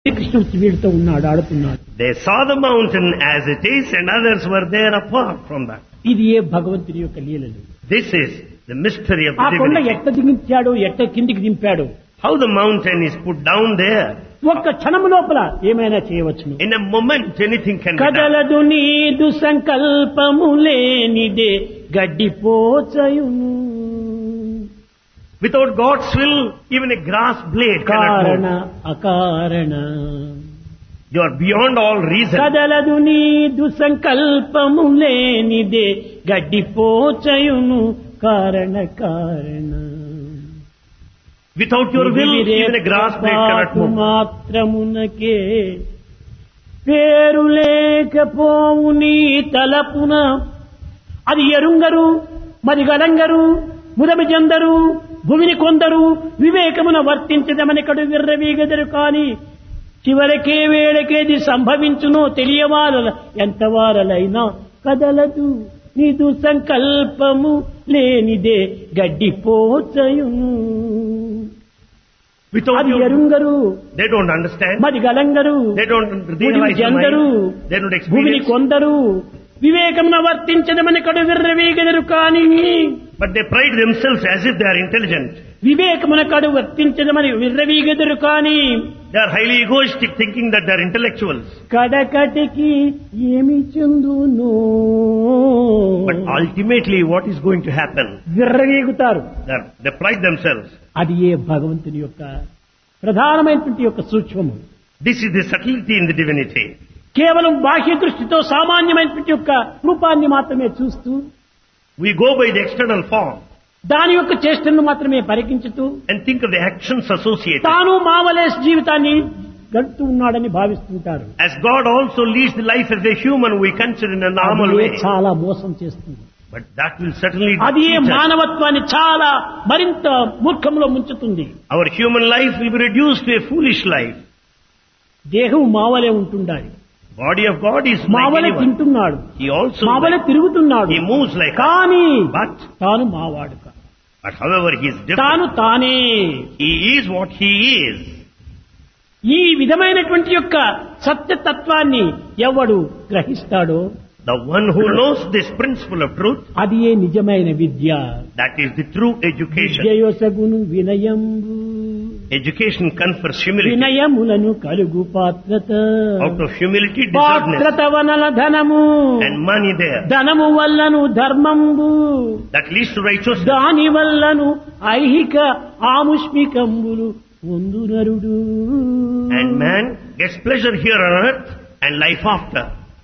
కృష్ణుడు వీడితో ఉన్నాడు ఆడుతున్నాడు They saw the mountain as it is and others were there apart from that. ఇది ఏ భగవంతుని యొక్క లీలలు This is the mystery of ఆ the కొండ divinity. ఎట్ట దిగించాడు ఎట్ట కిందికి దింపాడు How the mountain is put down there. ఒక్క క్షణం లోపల ఏమైనా చేయవచ్చును In a moment anything can be done. కదలదు నీదు సంకల్పము లేనిదే గడ్డిపోచయును Without God's will, even a grass blade కారణ cannot move. అకారణ You are beyond all reason. కదలదు నీదు సంకల్పము లేనిదే గడ్డిపోచయును కారణ కారణ Without your will, even a grass blade cannot పాపు move. మాత్రమునకే పేరు లేకపోవు నీ తలపున అది ఎరుంగరు మరి గలంగరు ముదమి జందరు భూమిని కొందరు వివేకమున వర్తించదమనికడు విర్రవీగదరు కాని చివరకే వేళకేది సంభవించునో తెలియవారల ఎంతవారలైనా కదలదు నీదు సంకల్పము లేనిదే గడ్డిపోచయును Without అది your ఎరుంగరు they don't understand. మరి గలంగరు They don't భూమిని realize the జందరు mind. They don't భూమిని experience. కొందరు వివేకమున వర్తించదమని కడు విర్రవీగదరు కాని But they pride themselves as if they are intelligent. వివేకమున కడు వర్తించదమని విర్రవీగదరు కాని They are highly egoistic thinking that they are intellectuals. కడకటికి ఏమి చెందును But ultimately what is going to happen? విర్రవీగుతారు They, are, they pride themselves. అది ఏ భగవంతుని యొక్క ప్రధానమైనటువంటి యొక్క సూక్ష్మము This is the subtlety in the divinity. కేవలం బాహ్య దృష్టితో సామాన్యమైనటువంటి యొక్క రూపాన్ని మాత్రమే చూస్తూ We go by the external form దాని యొక్క చేష్టను మాత్రమే పరికించుతూ and think of the actions associated. తాను మామలేస్ జీవితాన్ని గడుపుతూ ఉన్నాడని భావిస్తుంటారు As God also leads the life as a human, we consider in a normal అది way. చాలా మోసం చేస్తుంది But that will certainly అది ఏ cheat us. మానవత్వాన్ని చాలా మరింత మూర్ఖంలో ముంచుతుంది Our human life will be reduced to a foolish life. దేహం మావలే ఉంటుండాలి Body of God is like మావలే anyone. తింటున్నాడు He also మావలే తిరుగుతున్నాడు he moves like us. కానీ But తాను మావాడు కాదు. but however he is different. తాను తానే He is what he is. ఈ విధమైనటువంటి యొక్క సత్యతత్వాన్ని ఎవడు గ్రహిస్తాడో The one who knows this principle of truth, అది ఏ నిజమైన విద్య that is the true education. విద్యయొసగును వినయంబు Education confers humility. వినయములను కలుగు పాత్రత Out of humility, deservedness. పాత్రత వనల ధనము And money there. ధనము వల్లను ధర్మంబు That leads to righteousness. దాని వల్లను ఐహిక ఆముష్మికంబులు పొందునరుడు And man gets pleasure here on earth and life after.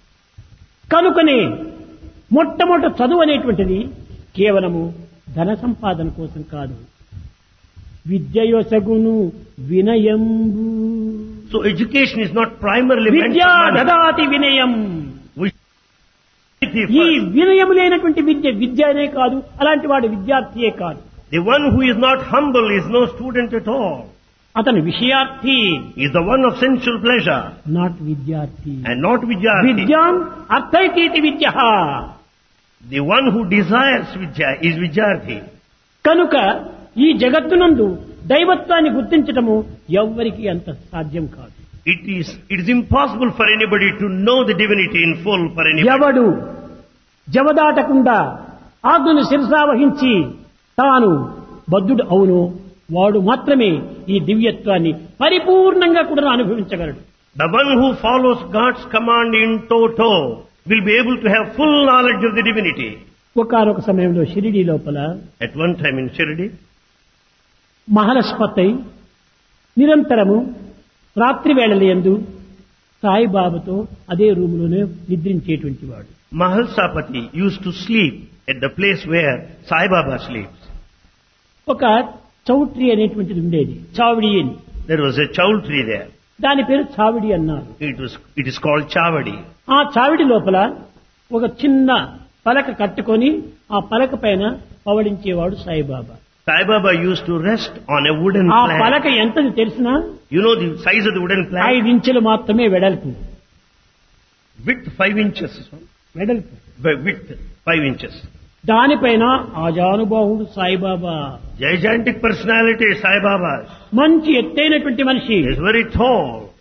కనుకనే మొట్టమొదట చదువు అనేటువంటిది కేవలము ధన సంపాదన కోసం కాదు విద్యయొసగును వినయంబు So education is not primarily meant విద్యా for money. దదాతి వినయం We should ఈ first. వినయం లేనటువంటి విద్య విద్య అనే కాదు అలాంటి వాడు విద్యార్థియే కాదు The one who is not humble is no student at all. అతను విషయార్థి He is the one of sensual pleasure not విద్యార్థి and not Vidyarthi. విద్యాం అర్థైతీతి విద్య The one who desires Vidya is Vidyarthi. కనుక ఈ జగత్తునందు దైవత్వాన్ని గుర్తించటము ఎవ్వరికి అంత సాధ్యం కాదు It is, it is impossible for anybody to know the divinity in full for anybody. ఎవడు జవదాటకుండా ఆజ్ఞను శిరసావహించి తాను బద్ధుడు అవును వాడు మాత్రమే ఈ దివ్యత్వాన్ని పరిపూర్ణంగా కూడా అనుభవించగలడు The one who follows God's command in toto will be able to have full knowledge of the divinity. ఒకనొక సమయంలో షిరిడి లోపల At one time in Shirdi, మహలస్పతై నిరంతరము రాత్రి వేళలందు సాయిబాబాతో అదే రూములోనే నిద్రించేటువంటి వాడు Mahalsapati used to sleep at the place where Sai Baba sleeps. ఒక చౌట్రీ అనేటువంటిది ఉండేది చావిడి అని There was a chowl tree there. దాని పేరు చావిడి అన్నారు It was, it is called Chavadi. ఆ చావిడి లోపల ఒక చిన్న పలక కట్టుకొని ఆ పలక పైన పవడించేవాడు Saibaba Sai Baba used to rest on a wooden ఆ plank. పలక ఎంతది తెలిసినా You know the size of the wooden plank? ఐదు ఇంచులు మాత్రమే వెడల్పు Width five inches. వెడల్పు Width five inches. దానిపైన ఆజానుబాహుడు Saibaba Gigantic personality, Sai Baba. మంచి ఎత్తైనటువంటి మనిషి He is very tall.